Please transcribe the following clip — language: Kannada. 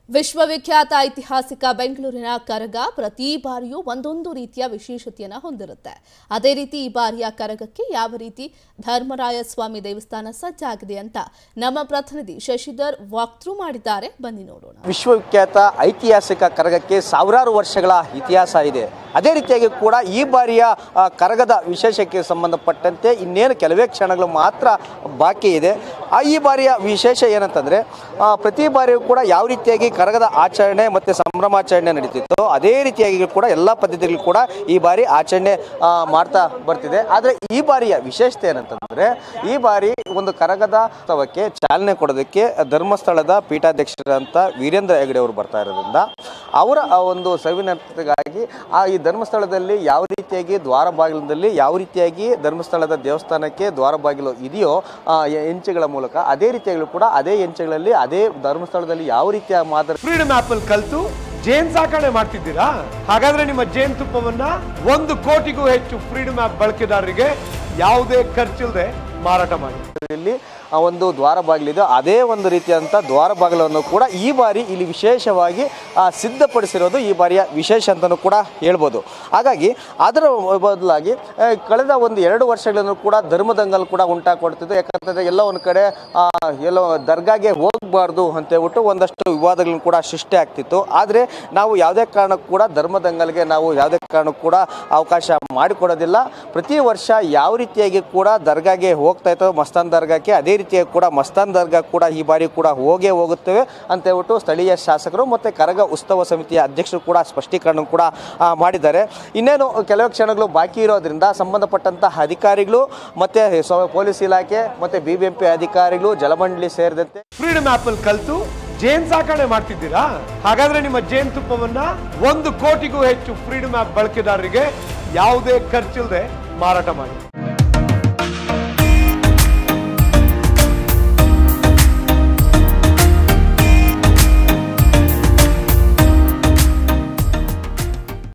ವಿಶ್ವವಿಖ್ಯಾತ ಐತಿಹಾಸಿಕ ಬೆಂಗಳೂರಿನ ಕರಗ ಪ್ರತಿ ಬಾರಿಯೂ ಒಂದೊಂದು ರೀತಿಯ ವಿಶೇಷತೆಯನ್ನು ಹೊಂದಿರುತ್ತೆ ಅದೇ ರೀತಿ ಈ ಬಾರಿಯ ಕರಗಕ್ಕೆ ಯಾವ ರೀತಿ ಧರ್ಮರಾಯ ಸ್ವಾಮಿ ದೇವಸ್ಥಾನ ಸಜ್ಜಾಗಿದೆ ಅಂತ ನಮ್ಮ ಪ್ರತಿನಿಧಿ ಶಶಿಧರ್ ವಾಕ್ಥ್ರೂ ಮಾಡಿದ್ದಾರೆ ಬನ್ನಿ ನೋಡೋಣ ವಿಶ್ವವಿಖ್ಯಾತ ಐತಿಹಾಸಿಕ ಕರಗಕ್ಕೆ ಸಾವಿರಾರು ವರ್ಷಗಳ ಇತಿಹಾಸ ಇದೆ ಅದೇ ರೀತಿಯಾಗಿ ಕೂಡ ಈ ಬಾರಿಯ ಆ, ಕರಗದ ವಿಶೇಷಕ್ಕೆ ಸಂಬಂಧಪಟ್ಟಂತೆ ಇನ್ನೇನು ಕೆಲವೇ ಕ್ಷಣಗಳು ಮಾತ್ರ ಬಾಕಿ ಇದೆ ಆ ಈ ಬಾರಿಯ ವಿಶೇಷ ಏನಂತಂದರೆ ಪ್ರತಿ ಬಾರಿಯೂ ಕೂಡ ಯಾವ ರೀತಿಯಾಗಿ ಕರಗದ ಆಚರಣೆ ಮತ್ತು ಸಂಭ್ರಮಾಚರಣೆ ನಡೀತಿತ್ತು ಅದೇ ರೀತಿಯಾಗಿ ಕೂಡ ಎಲ್ಲ ಪದ್ಧತಿಗಳು ಕೂಡ ಈ ಬಾರಿ ಆಚರಣೆ ಆ, ಮಾಡ್ತಾ ಬರ್ತಿದೆ ಆದರೆ ಈ ಬಾರಿಯ ವಿಶೇಷತೆ ಏನಂತಂದರೆ ಈ ಬಾರಿ ಒಂದು ಕರಗದ ಉತ್ಸವಕ್ಕೆ ಚಾಲನೆ ಕೊಡೋದಕ್ಕೆ ಧರ್ಮಸ್ಥಳದ ಪೀಠಾಧ್ಯಕ್ಷರಂತ ವೀರೇಂದ್ರ ಹೆಗಡೆ ಅವರು ಬರ್ತಾ ಇರೋದ್ರಿಂದ ಅವರ ಆ ಒಂದು ಸವಿನರ್ತಿಗಾಗಿ ಆ ಈ ಧರ್ಮಸ್ಥಳದಲ್ಲಿ ಯಾವ ರೀತಿಯಾಗಿ ದ್ವಾರ ಬಾಗಿಲದಲ್ಲಿ ಯಾವ ರೀತಿಯಾಗಿ ಧರ್ಮಸ್ಥಳದ ದೇವಸ್ಥಾನಕ್ಕೆ ದ್ವಾರ ಬಾಗಿಲು ಇದೆಯೋ ಆ, ಎ- ಹೆಂಚುಗಳ ಮೂಲಕ ಅದೇ ರೀತಿಯಾಗಿ ಕೂಡ ಅದೇ ಹೆಂಚುಗಳಲ್ಲಿ ಅದೇ ಧರ್ಮಸ್ಥಳದಲ್ಲಿ ಯಾವ ರೀತಿಯ ಮಾದರಿ ಫ್ರೀಡಮ್ ಆಪ್ ಅಲ್ಲಿ ಕಲ್ತು ಜೇನ್ ಸಾಕಣೆ ಮಾಡ್ತಿದ್ದೀರಾ ಹಾಗಾದ್ರೆ ನಿಮ್ಮ ಜೇನ್ ತುಪ್ಪವನ್ನ ಒಂದು ಕೋಟಿಗೂ ಹೆಚ್ಚು ಫ್ರೀಡಮ್ ಆಪ್ ಬಳಕೆದಾರರಿಗೆ ಯಾವುದೇ ಖರ್ಚಿಲ್ಲದೆ ಮಾರಾಟ ಮಾಡಿ ಇಲ್ಲಿ ಆ ಒಂದು ದ್ವಾರ ಬಾಗಿಲಿದೆ ಅದೇ ಒಂದು ರೀತಿಯಾದಂಥ ದ್ವಾರ ಬಾಗಿಲನ್ನು ಕೂಡ ಈ ಬಾರಿ ಇಲ್ಲಿ ವಿಶೇಷವಾಗಿ ಆ, ಸಿದ್ಧಪಡಿಸಿರೋದು ಈ ಬಾರಿಯ ವಿಶೇಷ ಅಂತಲೂ ಕೂಡ ಹೇಳ್ಬೋದು ಹಾಗಾಗಿ ಅದರ ಬದಲಾಗಿ ಆ, ಕಳೆದ ಒಂದು ಎರಡು ವರ್ಷಗಳನ್ನು ಕೂಡ ಧರ್ಮದಂಗಲ್ ಕೂಡ ಉಂಟಾಕೊಡ್ತಿದ್ದು ಯಾಕಂತಂದರೆ ಎಲ್ಲ ಒಂದು ಕಡೆ ಆ, ಎಲ್ಲೋ ದರ್ಗಾಗೆ ಹೋಗಬಾರ್ದು ಅಂತ ಹೇಳ್ಬಿಟ್ಟು ಒಂದಷ್ಟು ವಿವಾದಗಳನ್ನು ಕೂಡ ಸೃಷ್ಟಿ ಆಗ್ತಿತ್ತು ಆದರೆ ನಾವು ಯಾವುದೇ ಕಾರಣಕ್ಕೂ ಕೂಡ ಧರ್ಮದಂಗಲ್ಗೆ ನಾವು ಯಾವುದೇ ಕಾರಣಕ್ಕೂ ಕೂಡ ಅವಕಾಶ ಮಾಡಿಕೊಡೋದಿಲ್ಲ ಪ್ರತಿ ವರ್ಷ ಯಾವ ರೀತಿಯಾಗಿ ಕೂಡ ದರ್ಗಾಗೆ ಹೋಗ್ತಾ ಇತ್ತು ಮಸ್ತಾನ್ ದರ್ಗಾಕ್ಕೆ ಅದೇ ರೀತಿಯಾಗಿ ಕೂಡ ಮಸ್ತಾನ್ ದರ್ಗಾ ಕೂಡ ಈ ಬಾರಿ ಕೂಡ ಹೋಗೇ ಹೋಗುತ್ತೇವೆ ಅಂತ ಹೇಳ್ಬಿಟ್ಟು ಸ್ಥಳೀಯ ಶಾಸಕರು ಮತ್ತು ಕರಗ ಉತ್ಸವ ಸಮಿತಿಯ ಅಧ್ಯಕ್ಷರು ಕೂಡ ಸ್ಪಷ್ಟೀಕರಣ ಕೂಡ ಆ, ಮಾಡಿದ್ದಾರೆ ಇನ್ನೇನು ಕೆಲವು ಕ್ಷಣಗಳು ಬಾಕಿ ಇರೋದ್ರಿಂದ ಸಂಬಂಧಪಟ್ಟಂಥ ಅಧಿಕಾರಿಗಳು ಮತ್ತು ಪೊಲೀಸ್ ಇಲಾಖೆ ಮತ್ತು ಬಿ ಬಿ ಎಂ ಪಿ ಅಧಿಕಾರಿಗಳು ಜಲಮಂಡಳಿ ಸೇರಿದಂತೆ ಫ್ರೀಡಮ್ ಆಪ್ ಅಲ್ಲಿ ಕಲ್ತು ಜೇನ್ ಸಾಕಣೆ ಮಾಡ್ತಿದ್ದೀರಾ ಹಾಗಾದ್ರೆ ನಿಮ್ಮ ಜೇನ್ ತುಪ್ಪವನ್ನ ಒಂದು ಕೋಟಿಗೂ ಹೆಚ್ಚು ಫ್ರೀಡಮ್ ಆಪ್ ಬಳಕೆದಾರರಿಗೆ ಯಾವುದೇ ಖರ್ಚಿಲ್ಲದೆ ಮಾರಾಟ ಮಾಡಿ